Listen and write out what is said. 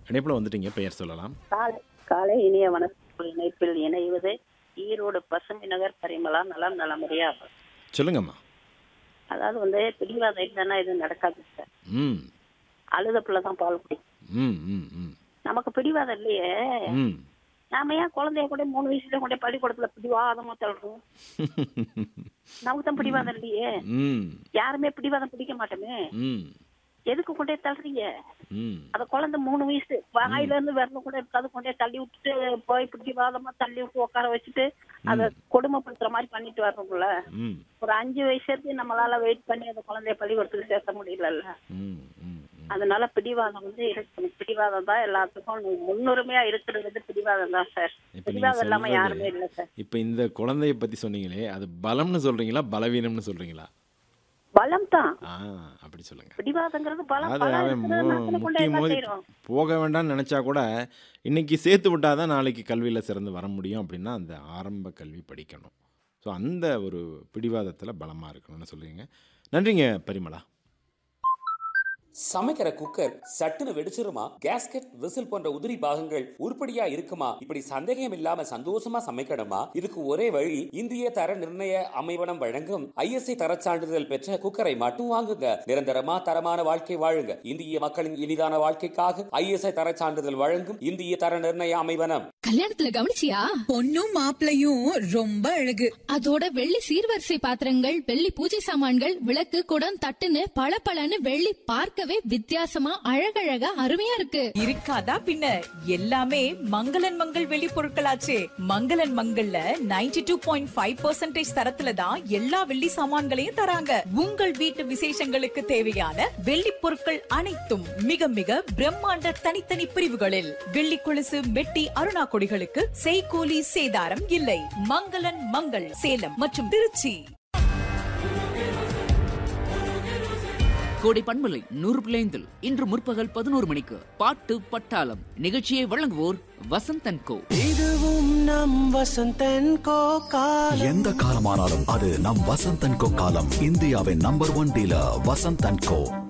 இணைப்பில் வந்துட்டீங்க பெயர் சொல்லலாம் காலை காலை இனிய வணக்கம் இணைப்பில் இணைவது ஈரோடு பசுமை நகர் பரிமளா நலம் நலமுறையா சொல்லுங்கம்மா அதாவது வந்து பிடிவாதம் இல்லைன்னா இது நடக்காது சார் ம் அழுத பிள்ளை தான் பால் குடிக்கும் ம் ம் ம் நமக்கு பிடிவாதம் இல்லையே ம் நாம ஏன் குழந்தைய கூட மூணு வயசுல கூட பள்ளிக்கூடத்துல பிடிவாதமா தள்ளுறோம் நமக்கு தான் பிடிவாதம் இல்லையே ம் யாருமே பிடிவாதம் பிடிக்க மாட்டோமே ம் எதுக்கு கொண்டே தள்ளுறீங்க ம் அந்த குழந்தை மூணு வயசு வாயில இருந்து விரல கூட இருக்காது கொண்டே தள்ளி விட்டுட்டு போய் பிடிவாதமா தள்ளி விட்டு உட்கார வச்சுட்டு அதை கொடுமைப்படுத்துற மாதிரி பண்ணிட்டு வர்றோம்ல ம் ஒரு அஞ்சு வயசு வரைக்கும் நம்மளால வெயிட் பண்ணி அந்த குழந்தைய பள்ளிக்கூடத்துக்கு சேர்த்த முடியலல்ல ம் ம் ம். அதனால பிடிவாதம் வந்து இருக்கணும் பிடிவாதம் தான் எல்லாத்துக்கும் முன்னுரிமையா இருக்கிறது வந்து பிடிவாதம் தான் சார் இப்ப நீங்க பிடிவாதம் இல்லாம சொல்றது- யாருமே இல்லை சார் இப்போ இந்த குழந்தைய பற்றி சொன்னீங்களே அது பலம்னு சொல்கிறீங்களா பலவீனம்னு சொல்கிறீங்களா பலம் தான் ஆ அப்படி சொல்லுங்க பிடிவாதங்கிறது பலம் அதாவது பலம் அவன் இருக்கிறது மு- நாத்துல கொண்டு முட்டி எல்லாம் மோதி செய்றோம் போக வேண்டாம்னு நினச்சா கூட இன்னைக்கு சேர்த்து விட்டால் தான் நாளைக்கு கல்வியில் சிறந்து வர முடியும் அப்படின்னா அந்த ஆரம்ப கல்வி படிக்கணும் ஸோ அந்த ஒரு பிடிவாதத்தில் பலமாக இருக்கணும்னு சொல்லுவீங்க நன்றிங்க பரிமளா சமைக்கிற குக்கர் சட்டுன்னு வெடிச்சிருமா கேஸ்கெட் விசில் போன்ற உதிரி பாகங்கள் உருப்படியா இருக்குமா இப்படி சந்தேகம் இல்லாம சந்தோஷமா சமைக்கணுமா இதுக்கு ஒரே வழி இந்திய தர நிர்ணய அமைவனம் வழங்கும் ஐஎஸ்ஐ தரச் சான்றிதழ் பெற்ற குக்கரை மட்டும் வாங்குங்க நிரந்தரமா தரமான வாழ்க்கை வாழுங்க இந்திய மக்களின் இனிதான வாழ்க்கைக்காக ஐஎஸ்ஐ தரச் சான்றிதழ் வழங்கும் இந்திய தர நிர்ணய அமைவனம் கல்யாணத்துல கவனிச்சியா பொண்ணும் மாப்பிளையும் ரொம்ப அழகு அதோட வெள்ளி சீர்வரிசை பாத்திரங்கள் வெள்ளி பூஜை சாமான்கள் விளக்கு குடம் தட்டுன்னு பளபளன்னு வெள்ளி பார்க்கவே வித்தியாசமா அழகழகா அருமையா இருக்கு இருக்காதா பின்ன எல்லாமே மங்களன் மங்கள் வெளி பொருட்களாச்சே மங்களன் மங்கள்ல 92.5% டூ பாயிண்ட் ஃபைவ் தரத்துல தான் எல்லா வெள்ளி சாமான்களையும் தராங்க உங்கள் வீட்டு விசேஷங்களுக்கு தேவையான வெள்ளி பொருட்கள் அனைத்தும் மிக மிக பிரம்மாண்ட தனித்தனி பிரிவுகளில் வெள்ளி கொலுசு மெட்டி அருணா கொடிகளுக்கு செய்கூலி சேதாரம் இல்லை மங்களன் மங்கள் சேலம் மற்றும் திருச்சி கோடை பண்பலை நூறு பிள்ளைந்தில் இன்று முற்பகல் பதினோரு மணிக்கு பாட்டு பட்டாளம் நிகழ்ச்சியை வழங்குவோர் வசந்தன் கோ இதுவும் நம் வசந்தன் கோ காலம் எந்த காலமானாலும் அது நம் வசந்த் அண்ட் கோ காலம் இந்தியாவின் number one dealer Vasanth and go